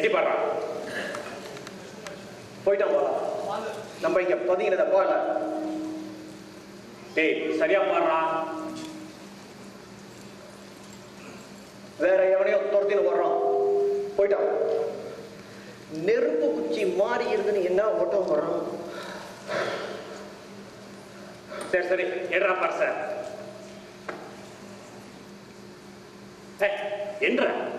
எட்டி பாடுறா போயிட்டான் போல நம்ம இங்க பதுங்கினத போல டேய் சரியா பாடுறா வேற எவனையோ துரத்தின்னு வர்றோம் போயிட்டான் நெருப்பு குச்சி மாறி இருந்துன்னு என்ன ஓட்டம் வர்றான் சரி சரி எடுறா பர்ச என்ற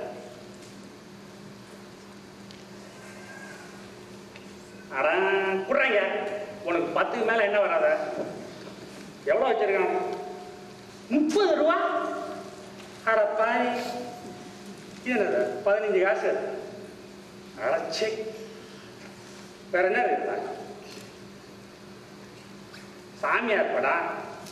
அட குடுறாங்க உனக்கு பத்துக்கு மேல என்ன வராத எவ்வளவு வச்சிருக்கான் முப்பது ரூபா அட பாய் என்னது பதினஞ்சு காசு அடச்சே வேற என்ன இருக்குதா சாமியார் படம்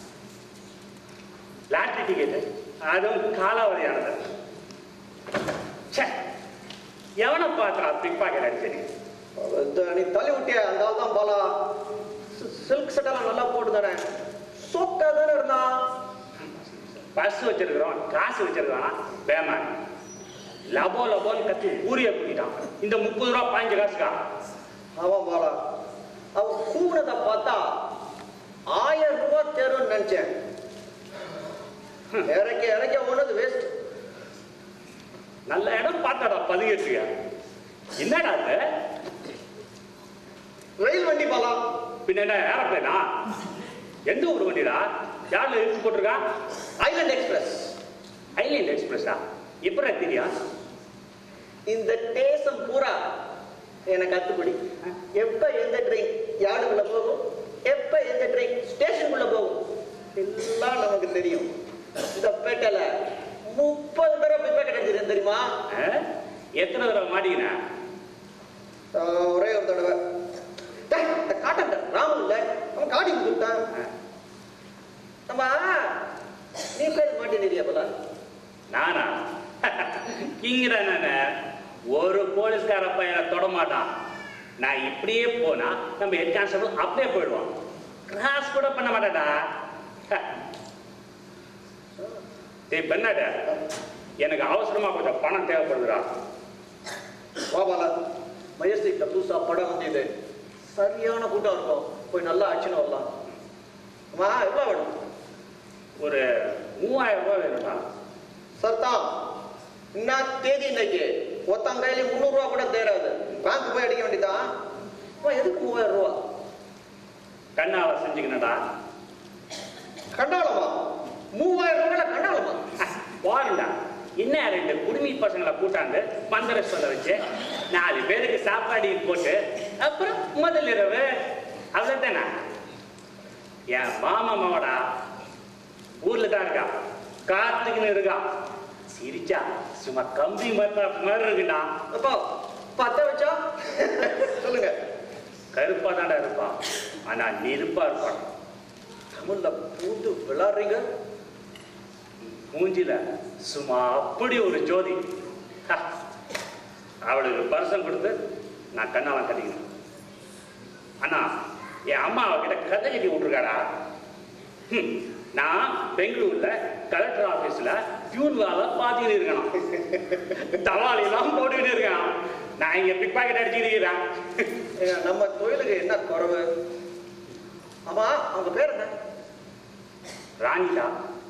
லாட்ரி டிக்கெட்டு அதுவும் காலாவதியானது ச்சே எவனை பார்த்தா பிக் பாக்கெட் அடிச்சது அது நீ தள்ளி விட்டிய அந்த ஆள் தான் பாலா சில்க் சட்டெல்லாம் நல்லா போட்டு தானே சோக்கா தானே இருந்தான் பஸ் வச்சிருக்கிறோம் காசு வச்சிருக்கான் பேம லபோ லபோன்னு கத்தி ஊரிய கூட்டிட்டான் இந்த முப்பது ரூபா பாஞ்சு காசுக்கா அவன் பாலா அவன் கூவினதை பார்த்தா ஆயிரம் ரூபாய் தேரும்னு நினைச்சேன் இறக்கி இறக்கி ஒன்னது வேஸ்ட் நல்ல இடம் பார்த்தாடா பதிகட்டுங்க என்னடா அது ரயில் வண்டி பாலா பின்ன என்ன ஏரோப்ளேனா எந்த ஊர் வண்டிடா யாரில் இழுத்து போட்டிருக்கான் ஐலண்ட் எக்ஸ்பிரஸ் ஐலேண்ட் எக்ஸ்பிரஸா எப்படி தெரியும் இந்த தேசம் பூரா எனக்கு கத்துப்படி எப்ப எந்த ட்ரெயின் யார்டுக்குள்ள போகும் எப்ப எந்த ட்ரெயின் ஸ்டேஷனுக்குள்ள போகும் எல்லாம் நமக்கு தெரியும் இந்த பேட்டையில முப்பது தடவை போய் பேக்கெட் அடிச்சிருக்கேன் தெரியுமா ஆ? எத்தனை தடவை மாட்டிக்கினேன் ஆஹ் ஒரே ஒரு தடவை டேய், இந்த காட்டன் ராமன் இல்ல அவன் காடி கொடுத்தான் நம்ம நீ பேர் மாட்டேன் போல நானா கிங்கிற நானே ஒரு போலீஸ்கார பையனை தொட மாட்டான் நான் இப்படியே போனா நம்ம ஹெட் கான்ஸ்டபிள் அப்படியே போயிடுவான் கிராஸ் கூட பண்ண மாட்டாடா டேய் பெண்ணாட எனக்கு அவசரமா கொஞ்சம் பணம் தேவைப்படுதுடா வா பாலா மஜஸ்டிக்ல புதுசா படம் வந்தது சரியான கூட்டம் இருக்கும் போய் நல்லா ஆக்ஷன் வரலாம் அம்மா எவ்வளோ வேணும் ஒரு மூவாயிரம் ரூபாய் வேணும்டா சர்தான் என்ன தேதி இன்னைக்கு ஒருத்தன் கையில முந்நூறுரூவா கூட தேராது பேங்க் போய் அடிக்க வேண்டியதான் அம்மா எதுக்கு மூவாயிரம் ரூபா கண்ணாவை செஞ்சுக்கணும்டா கண்டாளமா மூவாயிரம் ரூபாயில கண்டாளமா பாருண்டா என்ன ரெண்டு குடுமி பசங்களை கூட்டாந்து பந்தர சொல்ல வச்சு நாலு பேருக்கு சாப்பாடு போட்டு அப்புறம் முதல் இரவு அவ்வளவுதானே என் மாமா மாவடா ஊர்ல தான் இருக்கா காத்துக்குன்னு இருக்கா சிரிச்சா சும்மா கம்பி மத்த மாதிரி இருக்குடா அப்பா பத்த வச்சா சொல்லுங்க கருப்பா தாண்டா இருப்பான் ஆனா நெருப்பா இருப்பான் தமிழ்ல பூந்து விளாடுறீங்க மூஞ்சில சும்மா அப்படி ஒரு ஜோதி ஹ. அவளுக்கு பரிசம் கொடுத்து நான் கண்ணாலாம் கட்டிக்கணும் அண்ணா என் அம்மா அவகிட்ட கதை கட்டி விட்டுருக்காடா ஹம். நான் பெங்களூர்ல கலெக்டர் ஆபீஸ்ல பியூன் வேலை பார்த்துக்கிட்டு இருக்கணும் தவாலிலாம் போட்டுக்கிட்டு இருக்கேன் நான் இங்க பிக் பாக்கெட் அடிச்சுக்கிட்டு இருக்கிறேன் ஏங்க, நம்ம தொழிலுக்கு என்ன குறைவு ஆமா அவங்க பேர் என்ன ராணிடா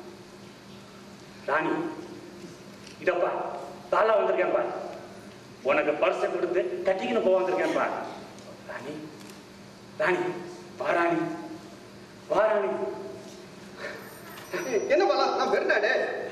ராணி இதப்பா தாலா வந்திருக்கேன் பார் உனக்கு பர்ஸை கொடுத்து கட்டிக்கின்னு போக வந்திருக்கேன் பார் ராணி ராணி வா ராணி வா ராணி என்ன பாலா நான் பெருநாடு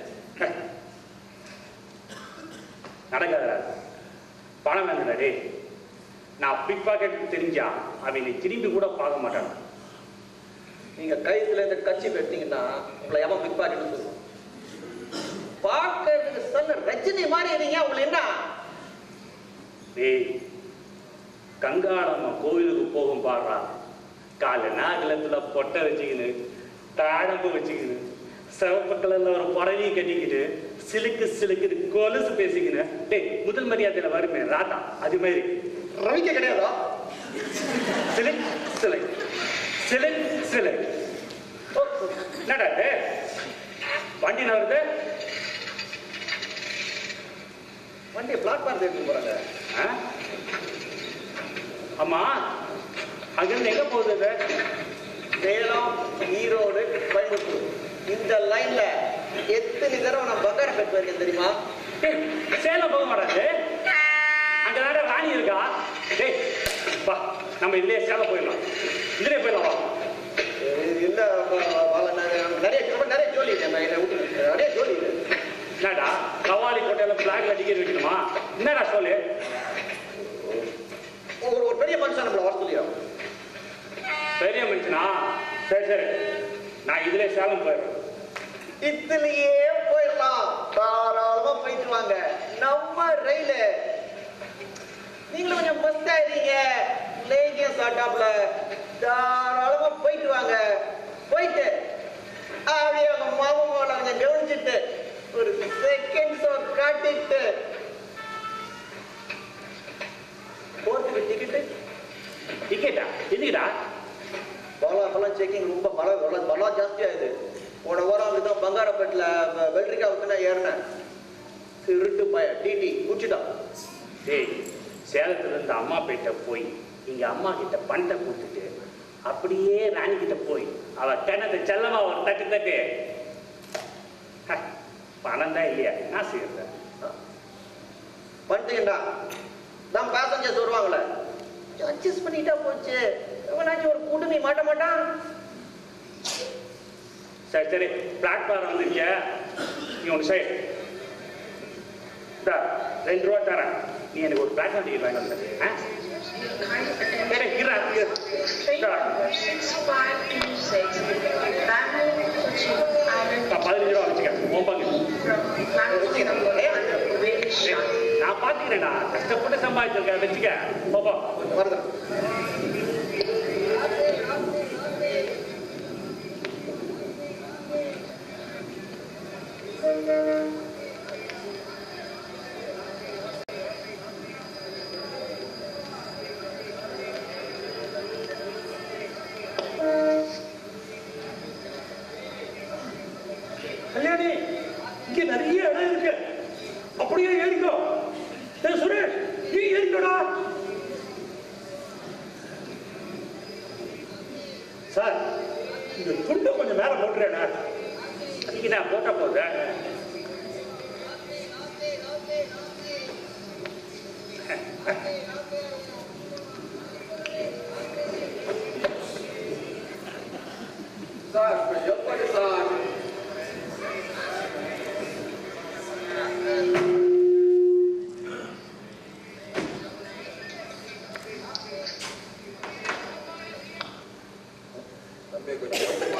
நடக்காதடா பணம் வேணும்டா டேய் நான் பிக் பாக்கெட் தெரிஞ்சா அவன் நீ திரும்பி கூட பார்க்க மாட்டான் நீங்க கைத்துல இருந்து கட்சி பெட்டீங்கன்னா உங்களை எவன் பிக் பாக்கெட் சொல்லுவோம் பார்க்கறதுக்கு சொன்ன ரஜினி மாதிரி இருக்கீங்க உங்களை என்ன டேய் கங்காளம்மா கோவிலுக்கு போகும் பாடுறா காலை நாகலத்துல பொட்டை வச்சுக்கின்னு தாழம்பு வச்சுக்கின்னு சிவப்பு கலர்ல ஒரு புடவையை கட்டிக்கிட்டு சிலுக்கு சிலுக்கு கொலுசு பேசிக்கின்னு டேய் முதல் மரியாதையில வருமே ராதா அது மாதிரி ரவிக்க கிடையாதா சிலுக் சிலுக் சிலுக் சிலுக் என்னடா இது? வண்டி வருது வண்டியை பிளாட்ஃபார்ம் எடுத்துட்டு போறாங்க ஆ? அம்மா அங்கிருந்து எங்க போகுது இது சேலம் ஈரோடு கோயம்புத்தூர் இந்த லைன்ல எத்தனை தடவை நான் பங்காரம் பெற்று இருக்கேன் தெரியுமா டேய், சேலம் போக மாட்டாது அங்க தானே ராணி இருக்கா டேய் வா நம்ம இதுலயே சேலம் போயிடலாம் இதுலயே போயிடலாம் வா இது இல்ல வ- வ- வ- நான் நிறைய ரொம்ப நிறைய ஜோலி இல்லை நான் என்னை விட்டு நிறைய ஜோலி இல்லை என்னடா கவாலி கோட்டையில பிளாக்ல டிக்கெட் வைக்கணுமா என்னடா சொல்லு ஒரு ஒரு பெரிய மனுஷன் நம்மளை வர சொல்லிடும் பெரிய மனுஷனா சரி சரி நான் இதுலயே சேலம் போயிடுறேன் இதுலயே போயிடலாம் தாராளமா போயிட்டு வாங்க நம்ம ரயிலு நீங்களும் கொஞ்சம் மஸ்தா இருக்கீங்க லேகிய சாட்டாப்ல தாராளமா போயிட்டு வாங்க போயிட்டு அப்படியே அவங்க மாமா மகளை கொஞ்சம் கவனிச்சுட்டு ஒரு செகண்ட் ஷோ காட்டிட்டு போறதுக்கு டிக்கெட்டு டிக்கெட்டா எதுக்குடா பலா பலம் செக்கிங் ரொம்ப பல பல பலா ஜாஸ்தி ஆகுது போன வாரம் அப்படிதான் பங்காரப்பேட்டில் வெள்ளரிக்காவுக்கு நான் ஏறினேன் திருட்டு பய டிடி குச்சிட்டான் டேய் சேலத்துல இருந்து அம்மா பேட்ட போய் இங்க அம்மா கிட்ட பண்டை கொடுத்துட்டு அப்படியே ராணி கிட்ட போய் அவ கிணத்து செல்லமா ஒரு தட்டு தட்டு ஹ, பணம் தான் இல்லையா என்ன செய்யறது பண்ணிட்டீங்கடா தான் பேசஞ்சர்ஸ் வருவாங்களே அட்ஜஸ்ட் பண்ணிட்டா போச்சு எவனாச்சும் ஒரு குடுமி மாட்ட மாட்டான் சரி சரி பிளாட்ஃபார்ம் வந்துருக்க நீ ஒன்று செய் இந்தா, ரெண்டு ரூபா தரேன் நீ எனக்கு ஒரு பிளாட்ஃபார்ம் டிக்கெட் வாங்கி வந்து ஆ சரி இருடா, இரு. இந்தா, நான் பதினஞ்சு ரூபா வச்சுக்க உன் பங்கு ஏய், நான் பார்த்துக்கிறேன்டா கஷ்டப்பட்டு சம்பாதிச்சிருக்கேன் வச்சுக்க போப்போ வருதேன் கல்யாணி இங்க நிறைய இடம் இருக்கு அப்படியே ஏறிக்கோ ஏய் சுரேஷ் நீ ஏறிக்கோடா சார் இந்த துண்டை கொஞ்சம் மேல போட்டுறேண்ணா அதுக்கு நான் போட்ட போதும் சார் எப்படி சார் தம்பி கொஞ்சம்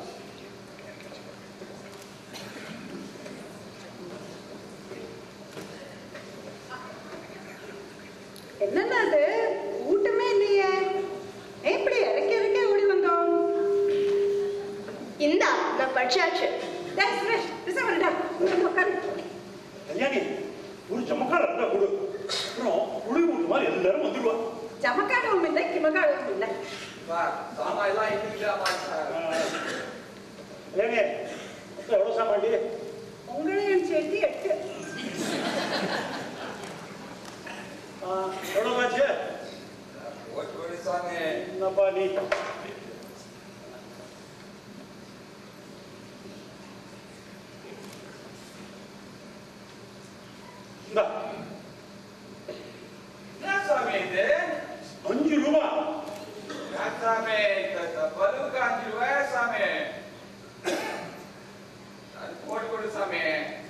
என்னன்னா அது ஊட்டமே இல்லையே எப்படி இறக்கி இறக்கி ஓடி வந்தோம் இந்தா நான் படிச்சாச்சு டேய் சுரேஷ் ரிசர்வ் டா இங்க உட்காரு கல்யாணி ஒரு சமக்கார இருந்தா கொடு அப்புறம் புளி மூட்டு மாதிரி எல்லாரும் வந்துடுவா ஜமக்காடவும் இல்லை கிமக்காடவும் இல்லை சார் சாமா எல்லாம் இன்னைக்கு சார் கல்யாணி மொத்தம் எவ்வளோ சாமாண்டி உங்களையும் சேர்த்து எட்டு எவ்வளோ ஆச்சு ஒரு சாமி என்னப்பா நீ இந்தா என்ன சாமி இது அஞ்சு ரூபா என்ன சாமி இந்த- இந்த பலுவுக்கு அஞ்சு ரூபாயா சாமி அது போட்டு கொடு சாமி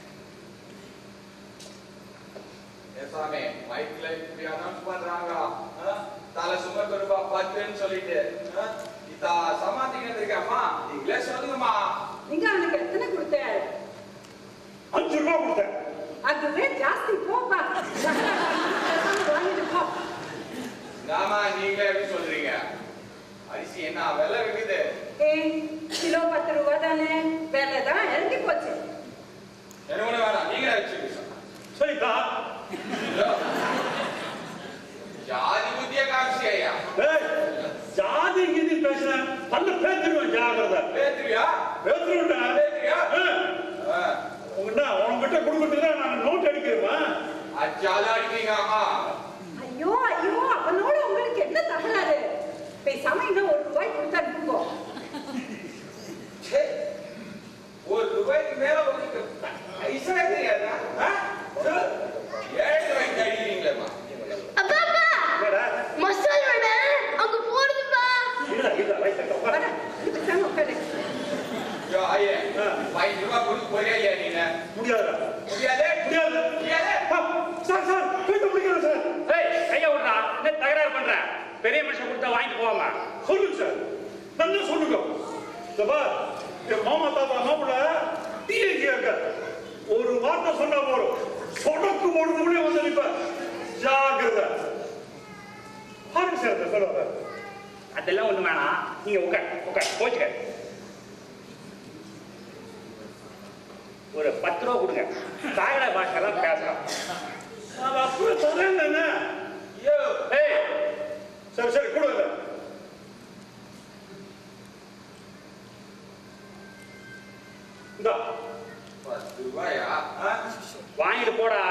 ஏ சாமி மைக்ல இப்படி அனௌன்ஸ் பண்றாங்க ஆ? தலை சுமக்கு ரூபாய் பத்துன்னு சொல்லிட்டு ஆ? இத சமாளிக்கிறது இருக்கம்மா நீங்களே சொல்லுங்கம்மா நீங்க அவனுக்கு எத்தனை கொடுத்த அஞ்சு ரூபா கொடுத்தேன் அதுவே ஜாஸ்தி போப்பா வாங்கிட்டு போ நாமா நீங்களே எப்படி சொல்றீங்க அரிசி என்ன விலை இருக்குது ஏய் கிலோ பத்து ரூபா தானே வேலை தான் இறங்கி போச்சு என்ன ஒண்ணு வேணாம் நீங்களே வச்சுக்கோங்க சரிக்கா ஜாதி புத்திய காமிச்சி ஐயா ஏய், ஜாதி கீதி பேசுறேன் பல்ல பேத்துருவேன் ஜாகிரதை பேத்துறியா பேத்துருவேன்டா பேத்துறியா ஆ. உங்கள்கிட்ட உங்ககிட்ட கொடுக்கறதுக்கு தான் நான் நோட் அடிக்கிறேன் அச்சால அடிக்கிறீங்க அம்மா பேசாம இன்னும் ஒரு ரூபாய் கொடுத்து அனுப்புங்கோ ச்சே, ஒரு ரூபாய்க்கு மேல உங்களுக்கு பைசா தெரியாதா ஆ? சொல்லு. ஏழு ரூபாய்க்கு அடிக்கிறீங்களேம்மா அப்பா அப்பா என்னடா மசால் வடை அங்க போடுதுப்பா இல்ல இல்ல வயசு வர, இது பேசாம உட்காரு ஐயோ, ஐயே ஆ. பதினஞ்சு ரூபாய் கொடுக்க போறியா இல்லையா நீங்க முடியாதுடா முடியாதே முடியாது முடியாதே சார் சார் போயிட்டு முடிக்கிறேன் சார் ஏய் கைய விடுறா என்ன தகராறு பண்ற பெரிய மனுஷன் கொடுத்தா வாங்கிட்டு போவாமா சொல்லுங்க சார் நல்லா சொல்லுங்க இந்த பார், என் மாமா தாத்தா மாப்பிள்ள டிஎன்கே ஒரு வார்த்தை சொன்னா போறோம் சொடக்கு போடுறதுக்குள்ளே வந்து நிப்ப ஜாகிரதை பாருங்க சார் இந்த சொல்லுவாங்க அதெல்லாம் ஒண்ணு வேணாம் நீங்க உட்கார் உட்கார் போச்சுக்க ஒரு பத்து ரூபா கொடுங்க தாகடா பாஷெல்லாம் பேசுறோம் அது அப்படியே தரேன் என்ன ஐயோ ஏய் சரி சரி கொடுங்க இந்தா பத்து ரூபாயா ஆ? வாங்கிட்டு போடா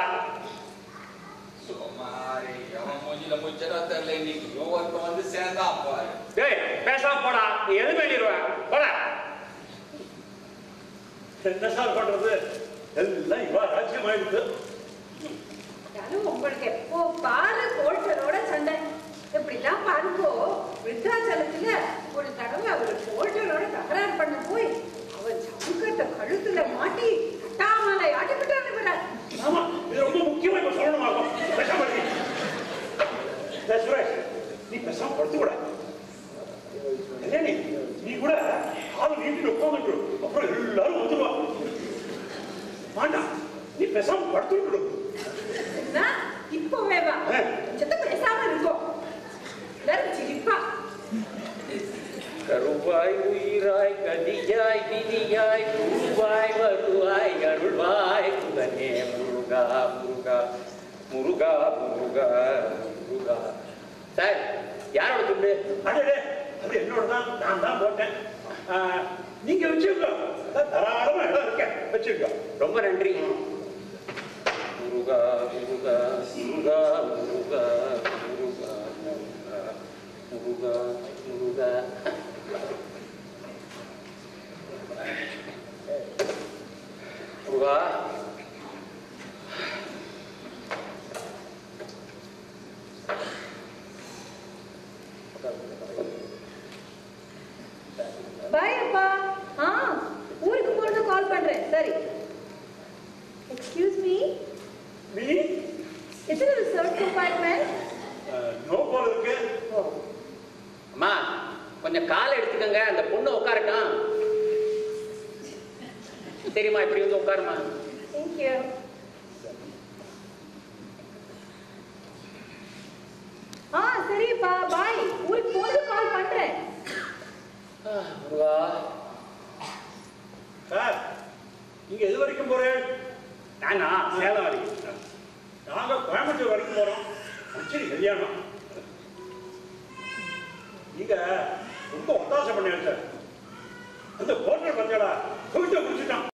சுமாரி அவன் மூஞ்சில முச்சரா தெரியல இன்னைக்கு ஒருத்தன் வந்து சேர்ந்தான் பாரு டேய் பேசாம போடா நீ எது பண்ணிடுவேன் போடா என்ன சார் பண்றது எல்லாம் இவா ராஜ்யம் ஆயிடுது யாரும் உங்களுக்கு எப்போ பாரு கோல்டரோட சண்டை இப்படிதான் பாருங்கோ விருத்தாச்சலத்துல ஒரு தடவை அவர் கோல்டரோட தகராறு பண்ண போய் அவர் சமுக்கத்தை கழுத்துல மாட்டி கட்டாமலை ஆட்டிக்கிட்டாரு இவரை ஆமா இது ரொம்ப முக்கியமா இப்ப சொல்லணுமாக்கும் பேசாம இரு. டேய் சுரேஷ் நீ பேசாம படுத்து கூட என்ன நீ நீ கூட கால் நீட்டி உட்காந்துட்டு அப்புறம் எல்லாரும் வந்துருவா வேண்டாம் நீ பேசாம படுத்து விடு என்ன? இப்பவே வா ஆ. செத்த பேசாம இருக்கோம் எல்லாரும் சிரிப்பா கருவாய் உயிராய் கதியாய் விதியாய் குருவாய் வருவாய் அருள்வாய் குதனே முருகா முருகா முருகா முருகா முருகா சார் யாரோட துண்டு அடடே அது என்னோட தான் நான் தான் போட்டேன் ஆ, நீங்க வச்சுக்கோ அதான் தாராளமா இடம் இருக்கேன் வச்சுக்கோ ரொம்ப நன்றி முருகா முருகா முருகா முருகா முருகா முருகா முருகா முருகா முருகா பாய் அப்பா ஆ ஊருக்கு போறது கால் பண்றேன் சரி எக்ஸ்கியூஸ் மீ நீ எத்தனை ரிசர்வ் கம்பார்ட்மெண்ட் நோ போல இருக்கு அம்மா கொஞ்சம் காலை எடுத்துக்கங்க அந்த பொண்ணு உட்காரட்டும் சரிம்மா இப்படி வந்து உட்காருமா தேங்க்யூ ஆ சரிப்பா பாய் ஊருக்கு போறது கால் பண்றேன் முருகா சார் நீங்க எது வரைக்கும் போறேன் நானா சேலம் வரைக்கும் நாங்க கோயம்புத்தூர் வரைக்கும் போறோம் சரி கல்யாணம் நீங்க ரொம்ப ஒத்தாசை பண்ணியாச்சு சார் அந்த ஹோட்டல் பத்தியாடா குடிச்சிட்டான்